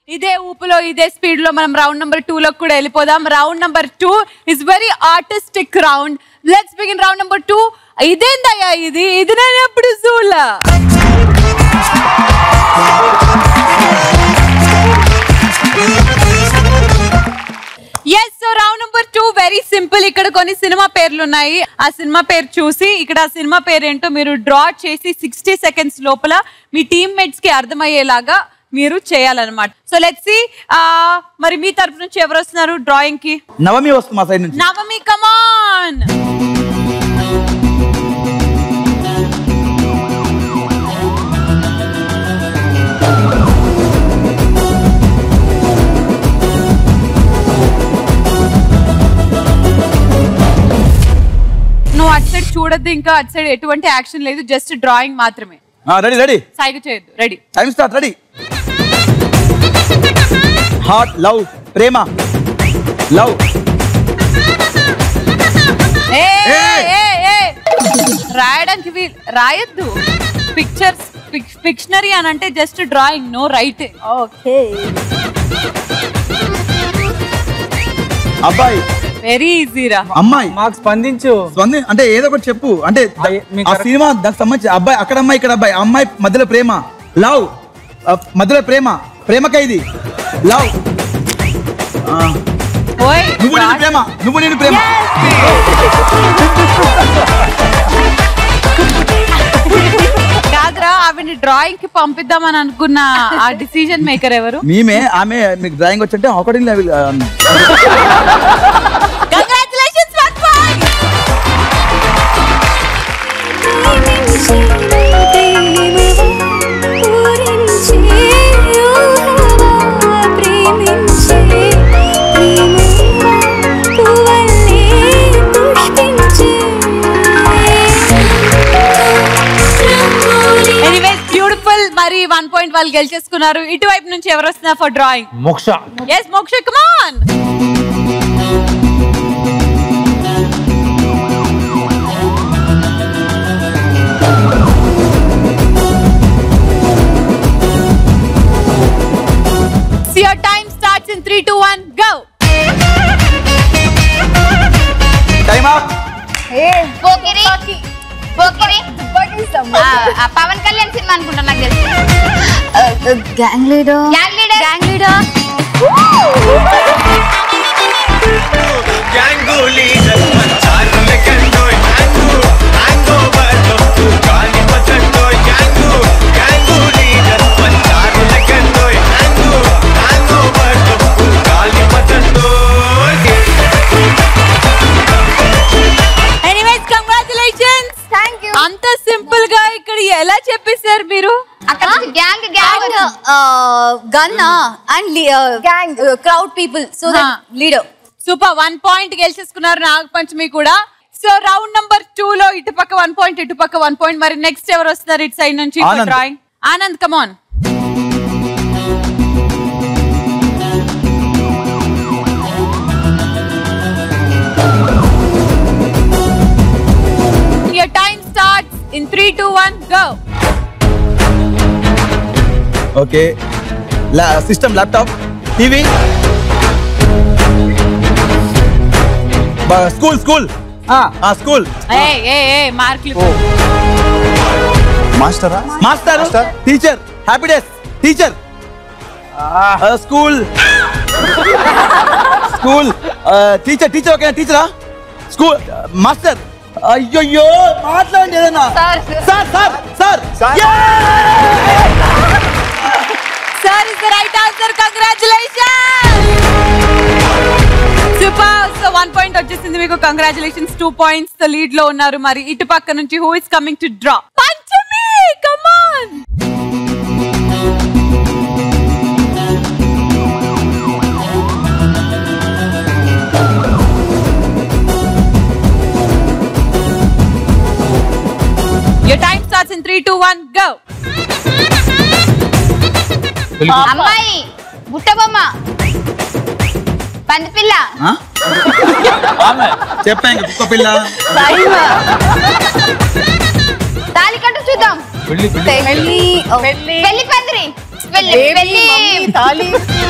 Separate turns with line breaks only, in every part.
ఇదే ఊపులో ఇదే స్పీడ్ లో మనం రౌండ్ నెంబర్ టూ లో కూడా వెళ్ళిపోదాం round number two is very artistic round let's begin round number two ఇదేందయ్యా ఇది ఇది నేను ఎప్పుడు చూడలా yes so round number two very simple ఇక్కడ కొన్ని సినిమా పేర్లు ఉన్నాయి ఆ సినిమా పేరు చూసి ఇక్కడ ఆ సినిమా పేరు ఏంటో మీరు డ్రా చేసి సిక్స్టీ సెకండ్స్ లోపల మీ టీమ్మేట్స్ కి అర్థమయ్యేలాగా మీరు చేయాలన్నమాట సో లెట్స్ సి మరి మీ తరపు నుంచి ఎవరు వస్తున్నారు డ్రాయింగ్ కి
నవమి వస్తుంది మా సైడ్ నుంచి
నవమి కమాన్ నువ్వు అటు సైడ్ చూడొద్దు ఇంకా అటు సైడ్ ఎటువంటి యాక్షన్ లేదు జస్ట్ డ్రాయింగ్ మాత్రమే
రెడీ రెడీ
సైగ చేయొద్దు ready
time start ready heart love ప్రేమ లవ్
ఏ,
ఏయ్!
ఏ, ఏ. రాయడానికి వీ- రాయొద్దు పిక్చర్స్ పిక్షనరీ అని అంటే just drawing no right
okay
అబ్బాయి
వెరీ ఈజీ రా
అమ్మాయి
మాకు స్పందించు
స్పంది అంటే ఏదో ఒకటి చెప్పు అంటే ద-
అయ్య, మీకు
ఆ
కరెక్ట్.
సినిమా దానికి సంబంధించి అబ్బాయి అక్కడ అమ్మాయి ఇక్కడ అబ్బాయి అమ్మాయి మధ్యలో ప్రేమ లవ్ మధ్యలో ప్రేమ ప్రేమ ఖైదీ లవ్
ఓయ్
నువ్వు నేను ప్రేమ నువ్వు నేను ప్రేమ
కాదురా ఆవిడ డ్రాయింగ్ కి పంపిద్దామని అనుకున్న ఆ డిసిజన్ మేకర్ ఎవరు
మేమే ఆమె మీకు డ్రాయింగ్ వచ్చంటే according
congratulations one point anyways beautiful మరి వన్ పాయింట్ వాళ్ళు గెలిచేసుకున్నారు ఇటువైపు నుంచి ఎవరు వస్తున్నారు for drawing
Moksha
yes Moksha come on Your time starts in 3, 2, 1, go!
Time up
Pokiri Pokiri ఆ, ఆ పవన్ కళ్యాణ్ సినిమా అనుకుంటా నాకు తెలిసి
gang leader
gang leader
gang leader
gang leader మంచారుల కండోయ్ గ్యాంగు హ్యాంగ్ ఓవర్ తొక్కు గాలి పచ్చండోయ్ గ్యాంగు గ్యాంగు లీడర్ మంచారుల కండోయ్ హ్యాంగు హ్యాంగ్ ఓవర్ తొక్కు గాలి పచ్చండోయ్
ఎనీవేస్ కంగ్రాచులేషన్స్
థ్యాంక్ యూ
అంత సింపుల్ గా ఇక్కడ ఎలా చెప్పేశారు మీరు
అక్కడ నుంచి gang gang
and gun and gang crowd people so
Huh.
Leader
super one point గెలిచేసుకున్నారు నాగ పంచమి కూడా సో రౌండ్ నంబర్ టూ లో ఇటు పక్క వన్ పాయింట్ ఇటు పక్క వన్ పాయింట్ మరి నెక్స్ట్ ఎవరు వస్తున్నారు ఇటు సైడ్ నుంచి
Anand.
Drawing Anand come on Your time starts in 3, 2, 1, go.
Okay system laptop TV school school school
Hey, hey, hey, మార్కులు
మాస్టరా
master
Master.
Teacher happy days teacher school school teacher teacher ఓకేనా టీచరా school master అయ్యయ్యో మాట్లాడండి ఏదన్నా
sir
sir sir sir
sir.
Sir is the right answer. Congratulations! Super so one point వచ్చేసింది మీకు congratulations two points తో లీడ్ లో ఉన్నారు మరి ఇటు పక్క నుంచి who is coming to draw Panchami come on Your time starts in 3, 2, 1, go.
అమ్మాయి బుట్టబొమ్మ పందిపిల్ల
చెప్పాను కుక్క పిల్ల
తాలి కట్టు చూద్దాం
పెళ్లి పెళ్లి
పెళ్లి
పెళ్లి పందిరి పెళ్లి పెళ్లి
తాళి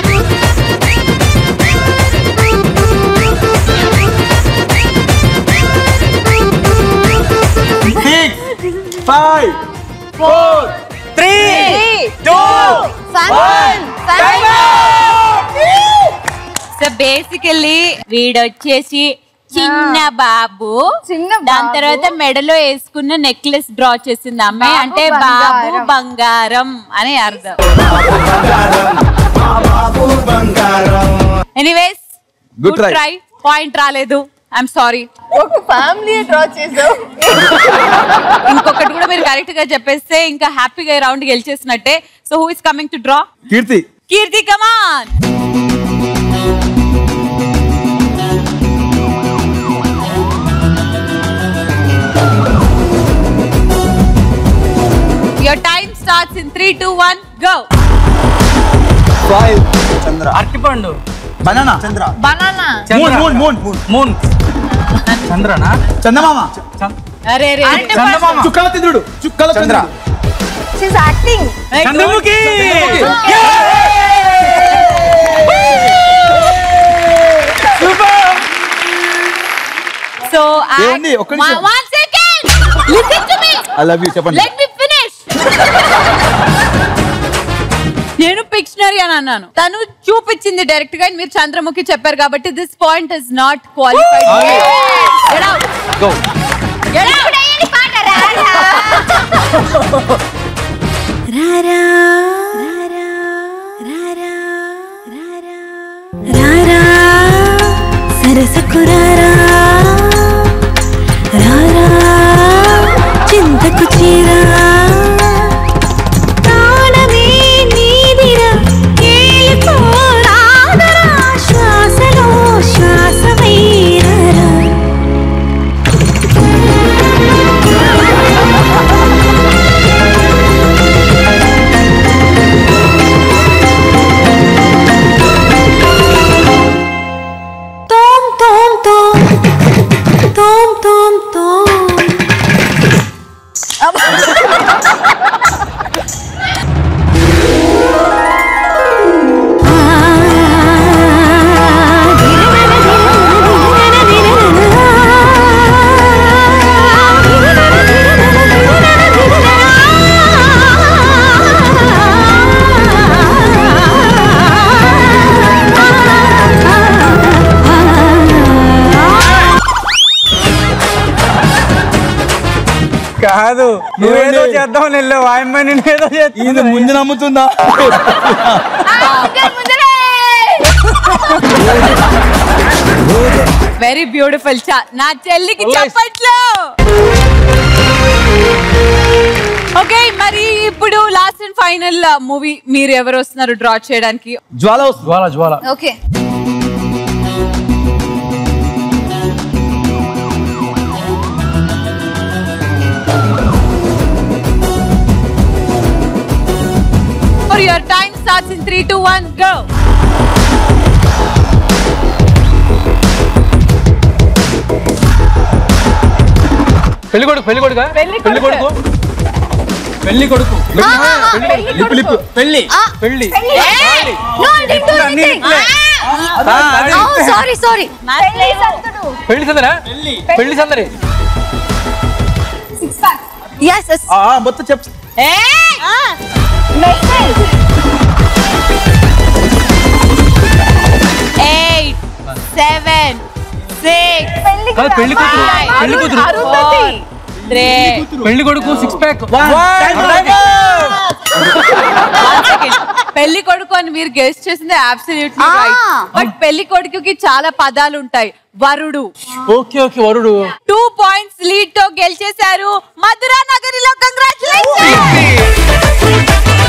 six five four
three two
so basically వీడొచ్చేసి చిన్న బాబు
చిన్న
దాని
బాబు.
తర్వాత మెడలో వేసుకున్న నెక్లెస్ డ్రా చేసింది అమ్మాయి
బాబు
అంటే బాబు
బంగారం.
బంగారం అని అర్థం anyways
Good try.
Try point రాలేదు ఐఎమ్ సారీ
ఒక ఫ్యామిలీ డ్రా చేసావు
ఇంకొకటి కూడా మీరు కరెక్ట్ గా చెప్పేస్తే ఇంకా హ్యాపీగా రౌండ్ గెలిచేసినట్టే so who is coming to draw
Keerthi
Keerthi come on Your time starts in 3, 2, 1, go.
Five
అరటిపండు
బనానా
చంద్ర
banana
moon moon moon
moon చంద్రనా
చందమామ
అరే రే
చందమామ
చుక్కల చంద్రుడు చుక్కల
చంద్ర.
చంద్రుడు
షీస్ యాక్టింగ్
చంద్రముఖి
సో
ఏమండి? ఒక్క నిమిషం.
One second listen to me
I love you చెప్పండి
లెట్ మీ ఫినిష్ నేను పిక్షనరీ అని అన్నాను తను చూపించింది డైరెక్ట్ గా మీరు చంద్రముఖి చెప్పారు కాబట్టి this point is not qualified
go
వేయండి పాట రా
రారా సరసకు రారా రారా చింతకు చీరా ప్రాణమే నీదిరా ఏలుకో రాదరా శ్వాసలో శ్వాసమైరారా తోం తోం తోం తోం తోం తోం
కాదు నువ్వేదో
ఏమండి?
చేద్దామని వెళ్ళావు ఆ అమ్మాయి నేను ఏదో
ఇది
చేస్తుంది
ముందు నమ్ముతుందా
వెరీ బ్యూటిఫుల్ నా చెల్లికి
Always.
చెప్పట్లో ఓకే మరి ఇప్పుడు లాస్ట్ అండ్ ఫైనల్ మూవీ మీరు ఎవరు వస్తున్నారు డ్రా చేయడానికి
జ్వాల వస్తుంది
Jwala Jwala
okay
For your time starts in 3, 2, 1, go.
పెళ్లి కొడుకు పెళ్లి కొడుక పెళ్లి కొడుకు పెళ్లి కొడుకు
లిప్ లిప్
పెళ్లి పెళ్లి
No, I didn't do
అన్ని
anything.
ఇట్లే.
Oh, sorry, sorry.
పెళ్లి సందరా పెళ్లి సందరి
Yes, yes.
ఆ, మొత్తం చెప్
Eight, seven, six,
కాదు పెళ్లి కూతురు పెళ్లి కూతురు
four, three,
పెళ్లి కొడుకు సిక్స్ ప్యాక్
one second. పెళ్లి కొడుకు అని మీరు గెస్ట్ చేసింది అబ్సల్యూట్లీ
Ah.
రైట్ బట్ పెళ్లి కొడుకుకి చాలా పదాలు ఉంటాయి వరుడు
ఓకే ఓకే వరుడు
టూ పాయింట్స్ లీడ్ తో గెలిచేశారు మధురా నగరిలో congratulation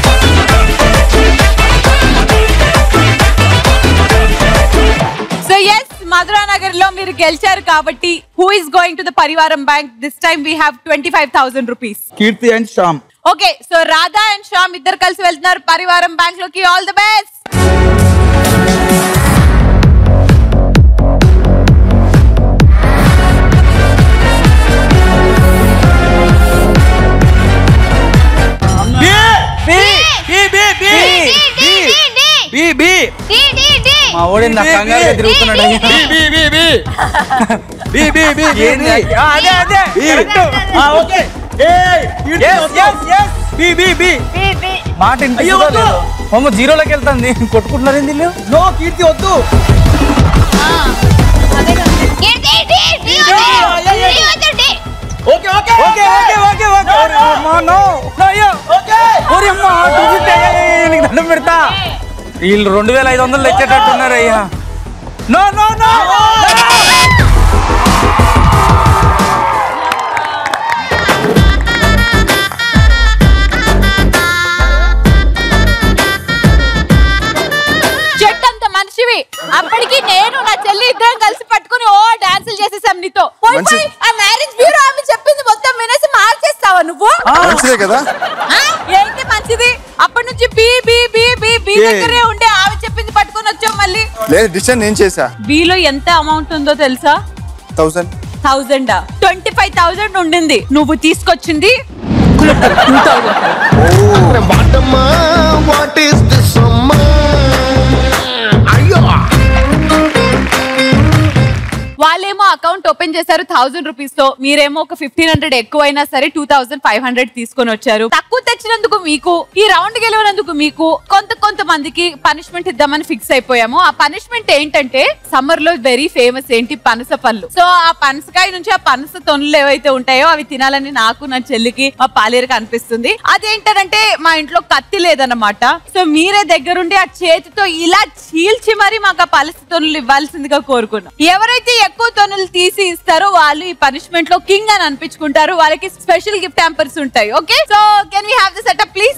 so yes Madhura Nagar లో మీరు గెలిచారు కాబట్టి who is going to the పరివారం bank this time we have twenty five thousand rupees
Keerthi and Shyam
okay so Radha and Shyam ఇద్దరు కలిసి వెళ్తున్నారు పరివారం బ్యాంక్ లోకి all the best
B B B B
D D D
మా ఓడి నా కంగారుగా తిరుగుతున్నాడు అయ్యా.
B B B B B B B B
ఏంది? ఆ, అదే అదే
బి.
కరెక్ట్.
ఆ, ఓకే ఏయ్, కీర్తి
Yes,
వద్దు.
yes, yes.
B B B
B B
మాట
అయ్యో, వద్దు.
ఇంటి అమ్మ జీరోలోకి వెళ్తుంది కొట్టుకుంటున్నారు ఏంది వీళ్ళు?
నో కీర్తి వద్దు
D D D D D వద్దు D
okay okay
okay okay okay okay ఓరే అమ్మా, no. No, అయ్యో.
ఓకే
ఓరే అమ్మా, two fifty అయ్యా, నీకు దండం పెడతా వీళ్ళు రెండు వేల ఐదు వందలు తెచ్చేటట్టున్నారు అయ్యా నో నో నో
చెట్టు అంత మనిషివి అప్పటికి నేను నా చెల్లి ఇద్దరం కలిసి పట్టుకుని ఓ డాన్సులు చేసేసాం నీతో పోయి
మంచి-
పోయి ఆ మ్యారేజ్ బ్యూరో ఆమె చెప్పింది మొత్తం వినేసి మార్చేస్తావా నువ్వు
మంచిదే కదా
ఆ? ఏంటి మంచిది అప్పటి నుంచి B B B B B
ఏ.
దగ్గరే ఉండే ఆమె చెప్పింది పట్టుకొని వచ్చాం మళ్ళీ
లేదు డిసిషన్ నేను చేసా
బిలో ఎంత అమౌంట్ ఉందో తెలుసా
thousand
thousand twenty five thousand ఉండింది నువ్వు తీసుకొచ్చింది
వాటమ్మా వాట్ ఈస్ దిస్ అమ్మా అయ్యో
వాళ్ళేమో అకౌంట్ ఓపెన్ చేశారు థౌసండ్ రూపీస్ తో మీరేమో ఒక ఫిఫ్టీన్ హండ్రెడ్ ఎక్కువైనా సరే టూ థౌసండ్ ఫైవ్ హండ్రెడ్ తీసుకొని వచ్చారు తక్కువ తెచ్చినందుకు మీకు ఈ రౌండ్ గెలవనందుకు మీకు కొంత కొంతమందికి పనిష్మెంట్ ఇద్దామని ఫిక్స్ అయిపోయాము ఆ పనిష్మెంట్ ఏంటంటే సమ్మర్ లో వెరీ ఫేమస్ ఏంటి పనస పళ్ళు సో ఆ పనసకాయ నుంచి ఆ పనస తొనులు ఏవైతే ఉంటాయో అవి తినాలని నాకు నా చెల్లికి మా పాలేరుకి అనిపిస్తుంది అదేంటంటే మా ఇంట్లో కత్తి లేదన్నమాట సో మీరే దగ్గరుండి ఆ చేతితో ఇలా చీల్చి మరి మాకు ఆ పలస తొనులు ఇవ్వాల్సిందిగా కోరుకున్నాం ఎవరైతే ఎక్కువ తొనులు తీసి ఇస్తారో వాళ్ళు ఈ పనిష్మెంట్ లో కింగ్ అని అనిపించుకుంటారు వాళ్ళకి స్పెషల్ గిఫ్ట్ హ్యాంపర్స్ ఉంటాయి okay so can we have the setup please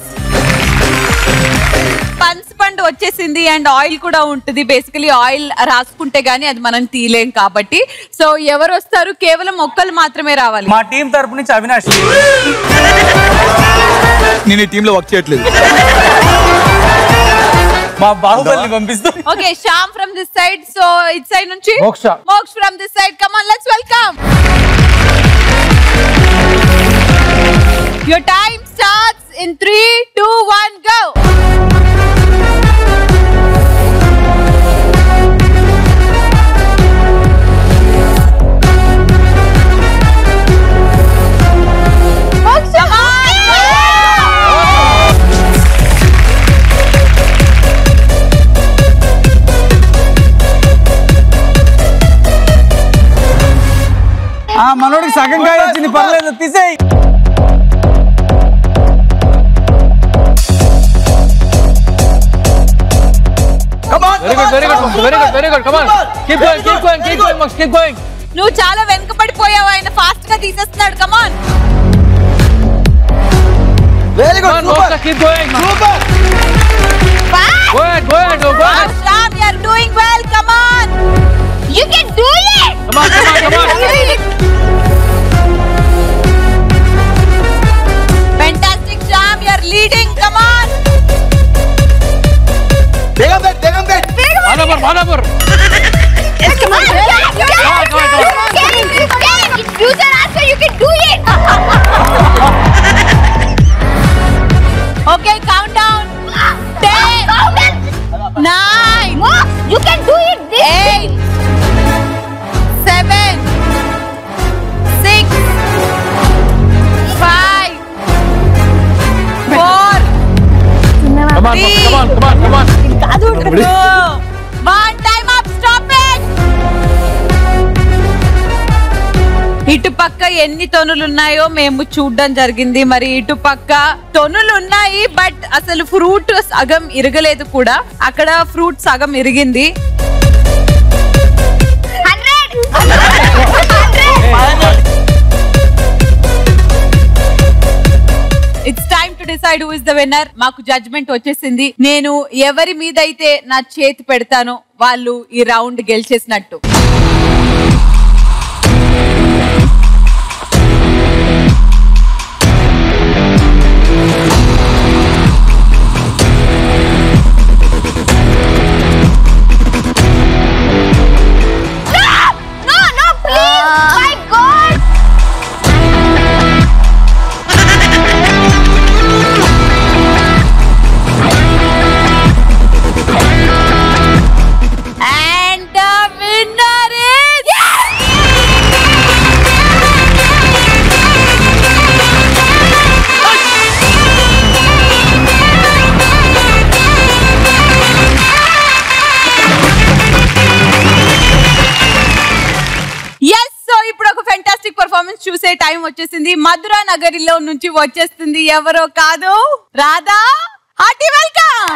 పన్స్ పండు వచ్చేసింది అండ్ ఆయిల్ కూడా ఉంటుంది బేసికలీ ఆయిల్ రాసుకుంటే గానీ అది మనం తీయలేం కాబట్టి సో ఎవరు వస్తారు కేవలం ఒక్కరు మాత్రమే రావాలి
మా టీం తరపు నుంచి అవినాష్
నేను ఈ టీంలో వర్క్ చేయట్లేదు
మా బాహుబలిని పంపిస్తూ
okay Shyam from this side so it side నుంచి
Moksha.
Moksha from this side come on let's welcome your time starts in 3 2 1 go Come on!
ఆ మనోడికి సగం కాయ వచ్చింది పర్లేదు తీసేయి
very good very good very good very good come on keep going keep going keep going మక్స్ keep going
నువ్వు చాలా వెనుకబడిపోయావు ఆయన ఫాస్ట్ గా తీసేస్తున్నాడు come on
very good
come on Moksha keep going
super
go ahead go ahead go ahead
Shyam you are doing well come on
You can do it!
Come on come on come on
Fantastic, Sham. You're leading. Come on.
బేగం బెట్ బేగం బెట్
మానవర్ మానవర్
Come on! You can, you can,
Come on, come on, come on.
you can, you can! It's future answer, you can do it!
Okay, count down. Ten, nine,
Mom, you can do it! This
eight, seven, six, five, four,
come on come on come on come on
two, one. Time up. Stop it. ఇటు పక్క ఎన్ని తొనులు ఉన్నాయో మేము చూడడం జరిగింది మరి ఇటు పక్క తొనులు ఉన్నాయి బట్ అసలు ఫ్రూట్ సగం ఇరగలేదు కూడా అక్కడ ఫ్రూట్ సగం ఇరిగింది
Hundred!
It's time to decide who is the winner మాకు జడ్జ్మెంట్ వచ్చేసింది నేను ఎవరి మీద అయితే నా చేతి పెడతానో వాళ్ళు ఈ రౌండ్ గెలిచేసినట్టు
No, no, please! My God!
Time వచ్చేసింది మధురా నగరిలో నుంచి వచ్చేస్తుంది ఎవరో కాదు రాధా హార్టీ వెల్కమ్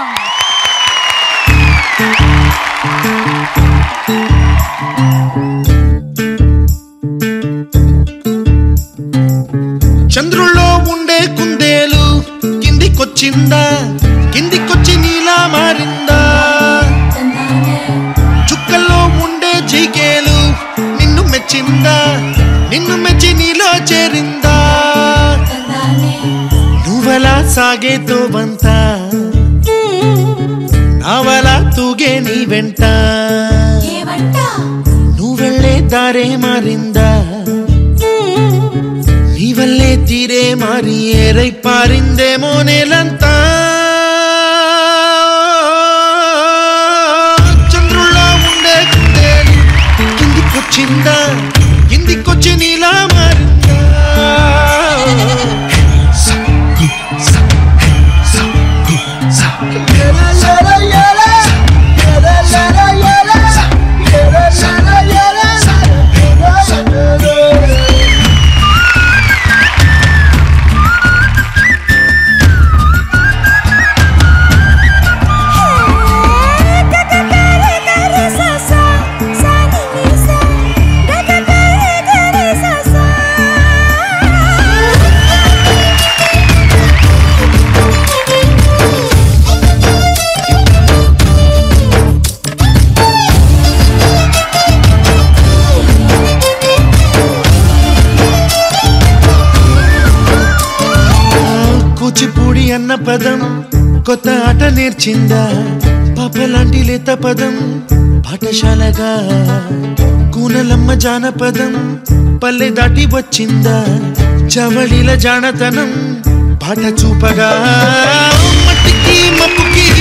చంద్రుల్లో ఉండే కుందేలు కిందికొచ్చిందా కిందికొచ్చి నీలా మారిందా చుక్కల్లో ఉండే జీకేలు నిన్ను మెచ్చిందా నిన్ను మెచ్చి నీలో చేరిందా నువ్వలా సాగే తోవంత నావలా తూగే నీ వెంట నువ్వెళ్ళే దారే మారిందా నీ వల్లే తీరే మారి ఏరై పారిందేమో నేలంతా చంద్రుల్లో ఉండే కుందేలు కిందికొచ్చిందా కిందికొచ్చి నీలా మారిందా కూచిపూడి అన్న పదం కొత్త ఆట నేర్చిందా పాప లాంటి లేత పదం పాఠశాలగా కూనలమ్మ జానపదం పల్లె దాటి వచ్చిందా చవళిల జానతనం పాట చూపగా మట్టికి మప్పుకి